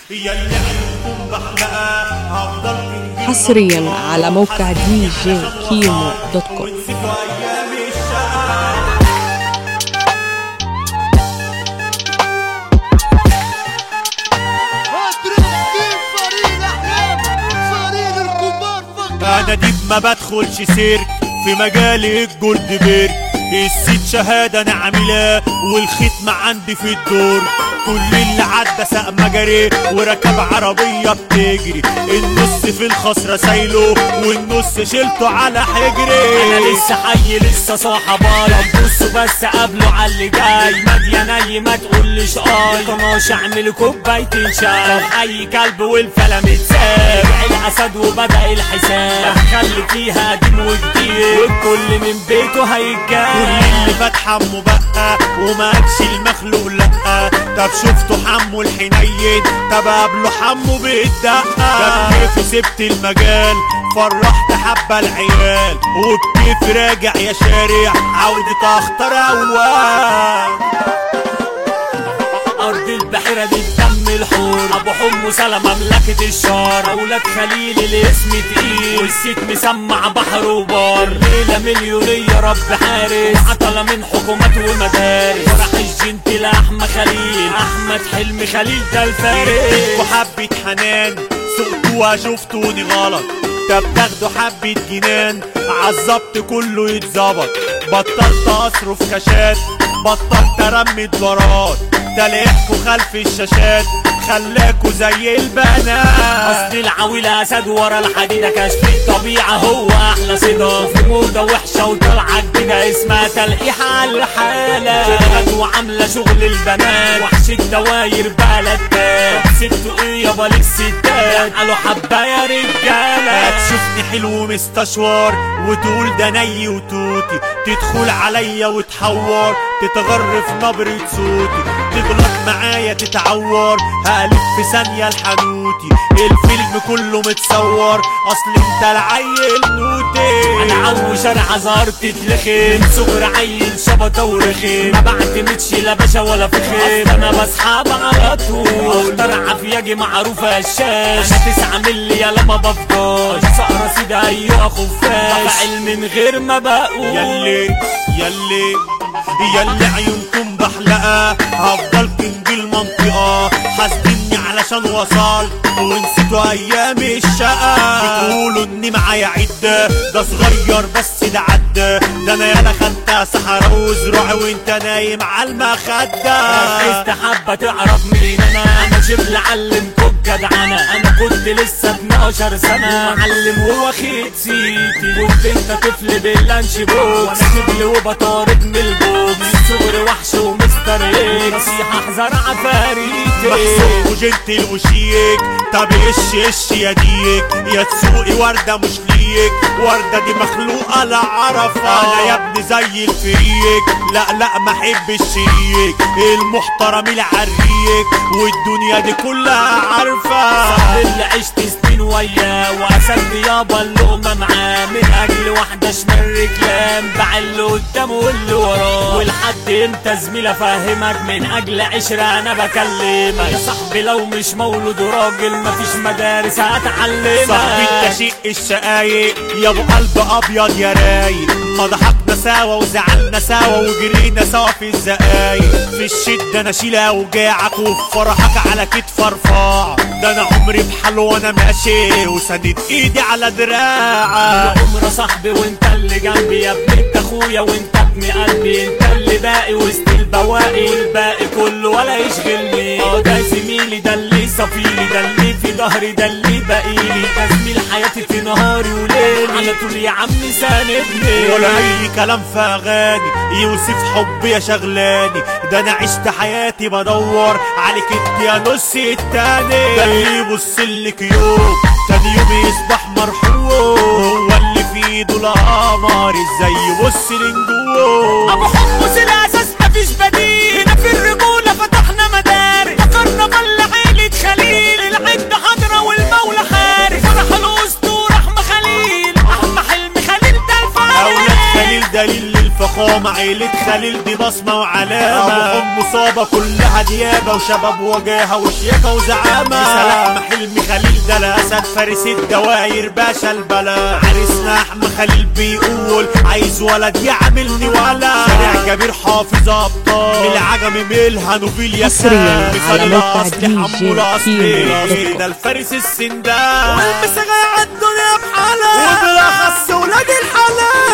ياللي عيونكم بحلقة هفضل كنجي حصريا على موقع دي جي كيمو دوت كوم ونسيتوا أيام الشقة اضرب في فريق الاحلام فريق الكبار فكر انا ديب ما بدخلش سيرك في مجال الجولد بيرك السيت شهادة انا عاملاه والختمة عندي في الدور كل اللي عدى ساق مجري وركب عربية بتجري النص في الخسرة سايله والنص شلته على حجري انا لسه حي لسه صاحبايا بصوا بس قبله على اللي جاي مدياني ما تقولش اي طناش اعمل كوبايتين شاي اي كلب والفلا متساب الاسد وبدا الحساب خلي فيها قديم وجديد والكل من بيته كل هيتجاب اللي فات حمو بقى وما قالش المخلوق لا طب شفتوا حمو الحنين طب قبله حمو بالدقة طب كيف سبت المجال فرحت حبة العيال وبكيف راجع يا شارع عودة اختار اول ارض البحيره دي بدم الحور ابو حمو سلا مملكه الشار اولاد خليل الاسم تقيل والست مسمع بحر وبار ليله مليونيه رب حارس عطله من حكومات ومدارس فرح الجنتل احمد خليل احمد حلمي خليل ده الفارس وحبة حنان سقتوها شفتوني غلط طب تاخدوا حبة جنان عالظبط كله يتظبط بطلت اصرف كاشات بطلت ارمي دولارات ده لقيتكوا خلف الشاشات خلاكوا زي البنات اصل العويل اسد ورا الحديده كشف الطبيعه هو احلى صدا في موضه وحشه وطالعه جديده اسمها تلقيح على الحاله شغلت وعامله شغل البنات وحش الدواير بلدات ست ايه يابا للستات قالوا حبه يا رجاله هتشوفني حلو مستشوار وتقول ده ني وتوتي تدخل عليا وتحور تتغر في نبرة صوتي تغلط معايا تتعور هقلب في ثانية الحنوتي الفيلم كله متصور اصل انت العيل نوتي انا عوش انا عذار تتلخم صغر عيل شبطه ورخم ما بعتمدش لا باشا ولا فخم انا بسحب على طول اختار عافياجي معروفه الشاش انا تسعة ملي يا لما بفضاش سقرة سيدة ايوه خفاش بفعل من غير ما بقول يلي يلي يلي عيونكم بحلقة هفضل كنج المنطقة حاسدني علشان وصلت ونسيتوا ايام الشقة بتقولوا اني معايا عدة ده صغير بس ده عدى ده انا يالا خدتها سحرة وزروع وانت نايم على المخدة عايز حبة تعرف مين انا انا شبل علمكم جدعنة انا كنت لسه 12 سنة معلم وواخد سيتي كنت انت طفل باللانش بوكس وانا شبل وبطارد من البوكس من صغري وحش ومستر اكس نصيحة احذر عفاريتي محسوب وجنتل وشيك طب ايش ايش يا ديك يا تسوقي وردة مش ليك وردة دي مخلوقة لا عرفها انا يا ابني زي الفريك لا لا ما احبش الشريك المحترم العريك والدنيا دي كلها عارفة اللي عشت سنين وياه واسد يابا اللقمة معاه من اجل واحدة شمال رجلام باع اللي قدامه واللي وراه ولحد امتى زميل افهمك من اجل عشرة انا بكلمك يا صاحبي لو مش مولود راجل مفيش مدارس هتعلمك صاحبي انت شيء الشقايق يا ابو قلب ابيض يا رايق ما ضحكنا سوا وزعلنا سوا وجرينا سوا في الزقايق في الشدة انا شيل اوجاعك وفي فرحك على كتف ارفع ده انا عمري بحال وانا ماشي وسدد ايدي على دراعك عمر صاحبي وانت اللي جنبي يا ابن انت اخويا وانت ابن قلبي انت اللي باقي وسط البواقي والباقي كله ولا يشغلني اه ده زميلي ده اللي صفيلي ده اللي في ظهري ده اللي باقيلي ده زميل حياتي في نهاري وليلي على طول يا عم ساندني ولا اي كلام في اغاني يوصف حبي يا شغلاني ده انا عشت حياتي بدور عليك انت يا نص التاني ده اللي يبص لك يوم تاني يوم يصبح مرحوم هو اللي في ايده القمر ازاي يبص لنجوم ابو حمص الاساس مفيش بديل هنا في الرجوله فتحنا مدارس فكرنا بل عيلة خليل العد حضرة والمولى حارس فرح الاسطورة احمى خليل احمى حلمي خليل ده اولاد الفارس خليل دليل للفخامة عظمة عيلة خليل دي بصمة وعلامة ابو ام مصابة كلها ديابة وشباب وجاهة وشياكة وزعامة سلام حلمي خليل ده الاسد فارس الدواير باشا البلا عريسنا احمد خليل بيقول عايز ولد يعملني ولا شارع جبير حافظ ابطال العجمي ملها نوفيل يا حصرياً كان. على مثال موقع الأصل دي جي حمولة أصلي. كيمو. ده الفارس السندان والمسا جاي عالدنيا بحالة وبالاخص ولاد الحلال